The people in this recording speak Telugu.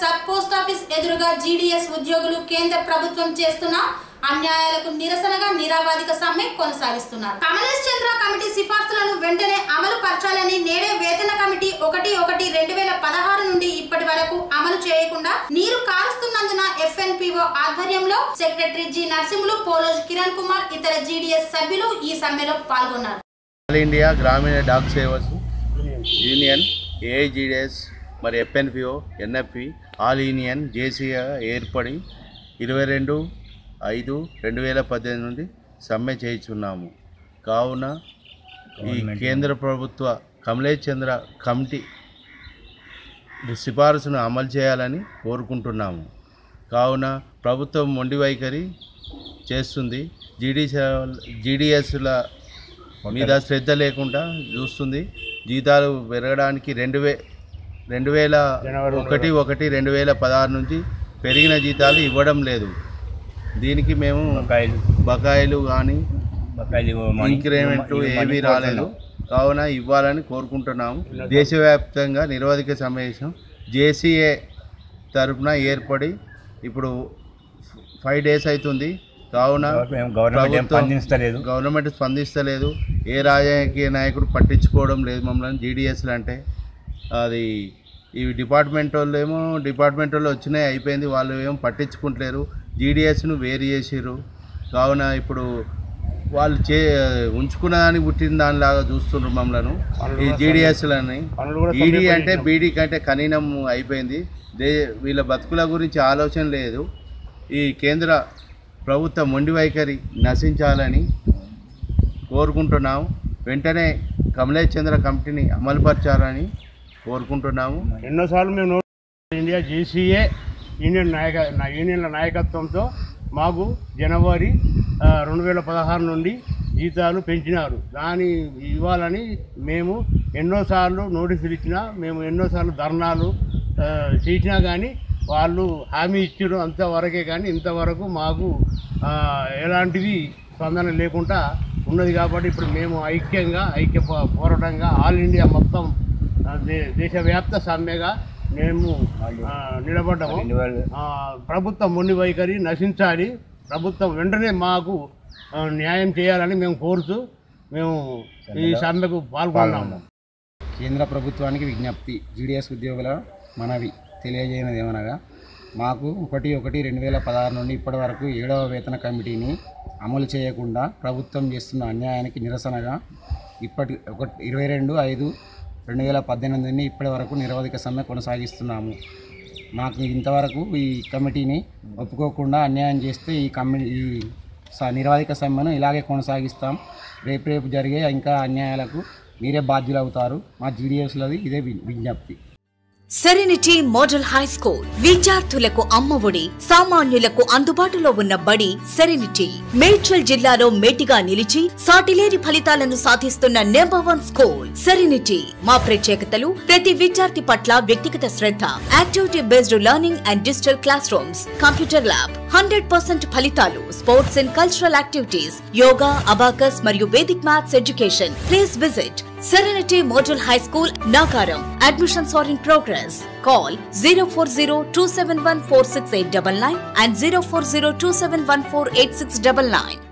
సబ్ పోస్ట్ ఆఫీస్ ఎదురుగా జీడీఎస్ ఉద్యోగులు కేంద్ర ప్రభుత్వం చేస్తున్న అన్యాయాలకు నిరసనగా నిరాబాధిక సమ్మె కొనసాగిస్తున్నారు కమలేష్ చంద్ర కమిటీ సిఫార్సులను వెంటనే అమలు పరచాలని నేడే వేతన కమిటీ ఒకటి ఒకటి రెండు వేల పదహారు నుండి ఇప్పటి వరకు అమలు చేయకుండా నీరు కారుస్తున్నందున ఎఫ్ఎన్పిఓ ఆధ్వర్యంలో సెక్రటరీ జి నరసింహులు పోలోజ్ కిరణ్ కుమార్ ఇతర జీడీఎస్ సభ్యులు ఈ సమ్మెలో పాల్గొన్నారు all India Gramin Dak Sevas union AIGDS మరి ఎఫ్ఎన్పిఓ ఎన్ఎఫ్పి ఆల్ యూనియన్ జేసీగా ఏర్పడి ఇరవై రెండు ఐదు రెండు వేల పద్దెనిమిది నుండి సమ్మె చేయుచున్నాము కావున ఈ కేంద్ర ప్రభుత్వ కమలేష్ చంద్ర కమిటీ సిఫారసును అమలు చేయాలని కోరుకుంటున్నాము కావున ప్రభుత్వం మొండి వైఖరి చేస్తుంది జీడీ జీడిఎస్ల మీద శ్రద్ధ లేకుండా చూస్తుంది జీతాలు పెరగడానికి రెండు వే రెండు వేల ఒకటి ఒకటి రెండు వేల పదహారు నుంచి పెరిగిన జీతాలు ఇవ్వడం లేదు దీనికి మేము బకాయిలు బకాయిలు కానీ బకాయిలు మనీ- ఇంక్రిమెంట్ ఇవి మనీ ఏమీ రాలేదు కావున ఇవ్వాలని కోరుకుంటున్నాము దేశవ్యాప్తంగా నిరవధిక సమావేశం జేసీఏ తరపున ఏర్పడి ఇప్పుడు ఫైవ్ డేస్ అవుతుంది కావున ఏం గవర్నమెంట్ ఏం ప్రభుత్వం- స్పందించలేదు గవర్నమెంట్ స్పందిస్తలేదు ఏ రాజకీయ నాయకుడు పట్టించుకోవడం లేదు మమ్మల్ని జీడిఎస్లు అంటే అది ఈ డిపార్ట్మెంట్ వాళ్ళు ఏమో డిపార్ట్మెంట్ వాళ్ళు వచ్చినాయి అయిపోయింది వాళ్ళు ఏమో పట్టించుకుంటలేరు జీడిఎస్ను వేరు చేసిర్రు కావున ఇప్పుడు వాళ్ళు చే ఉంచుకున్న దానికి పుట్టిన దానిలాగా చూస్తున్నారు మమ్మల్ని ఈ జీడిఎస్లని ఈడీ అంటే బీడీ కంటే కనీనం అయిపోయింది దే వీళ్ళ బతుకుల గురించి ఆలోచన లేదు ఈ కేంద్ర ప్రభుత్వ మొండి వైఖరి నశించాలని కోరుకుంటున్నాము వెంటనే కమలేష్ చంద్ర కమిటీని అమలుపరచాలని కోరుకుంటున్నాము ఎన్నోసార్లు మేము నోట్ ఇండియా జేసీఏ యూనియన్ నాయక నా యూనియన్ల నాయకత్వంతో మాకు జనవరి ఆ, రెండు వేల పదహారు నుండి జీతాలు పెంచినారు దాని ఇవ్వాలని మేము ఎన్నోసార్లు నోటీసులు ఇచ్చినా మేము ఎన్నోసార్లు ధర్నాలు ఆ, చేసినా కానీ వాళ్ళు హామీ ఇచ్చారు అంతవరకే కానీ ఇంతవరకు మాకు ఆ, ఎలాంటివి స్పందన లేకుండా ఉన్నది కాబట్టి ఇప్పుడు మేము ఐక్యంగా ఐక్య పో- పోరాటంగా ఆల్ ఇండియా మొత్తం ఆ, దే- దేశవ్యాప్త సమ్మెగా మేము ఆ, నిలబడ్డాము రెండు వేల ఆ, ప్రభుత్వం మొండి వైఖరి నశించాలి ప్రభుత్వం వెంటనే మాకు ఆ, న్యాయం చేయాలని మేము కోరుతూ మేము ఈ సమ్మెకు పాల్గొన్నాము కేంద్ర ప్రభుత్వానికి విజ్ఞప్తి జీడీఎస్ ఉద్యోగుల మనవి తెలియజేయనది ఏమనగా మాకు ఒకటి ఒకటి రెండు వేల పదహారు నుండి ఇప్పటి వరకు ఏడవ వేతన కమిటీని అమలు చేయకుండా ప్రభుత్వం చేస్తున్న అన్యాయానికి నిరసనగా ఇప్పటి ఒక ఇరవై రెండు ఐదు రెండు వేల పద్దెనిమిది నుండి ఇప్పటి వరకు నిరవధిక సమ్మె కొనసాగిస్తున్నాము మాకు ఇంతవరకు ఈ కమిటీని ఒప్పుకోకుండా అన్యాయం చేస్తే ఈ కమి ఈ స- నిరవధిక సమ్మెను ఇలాగే కొనసాగిస్తాం రేపు రేపు జరిగే ఇంకా అన్యాయాలకు మీరే బాధ్యులవుతారు మా జీడిఎస్లది ఇదే వి- విజ్ఞప్తి సెరెనిటీ మోడల్ హై స్కూల్ విద్యార్థులకు అమ్మఒడి సామాన్యులకు అందుబాటులో ఉన్న బడి సెరెనిటీ మేడ్చల్ జిల్లాలో మేటిగా నిలిచి సాటిలేని ఫలితాలను సాధిస్తున్న నెంబర్ వన్ స్కూల్ సెరెనిటీ మా ప్రత్యేకతలు ప్రతి విద్యార్థి పట్ల వ్యక్తిగత శ్రద్ధ activity based learning and digital classrooms computer lab hundred percent ఫలితాలు sports and cultural activities yoga abacus మరియు Vedic maths education please visit Serenity Model High School, Nagaram. Admissions are in progress. Call 040 and 040 271 8699.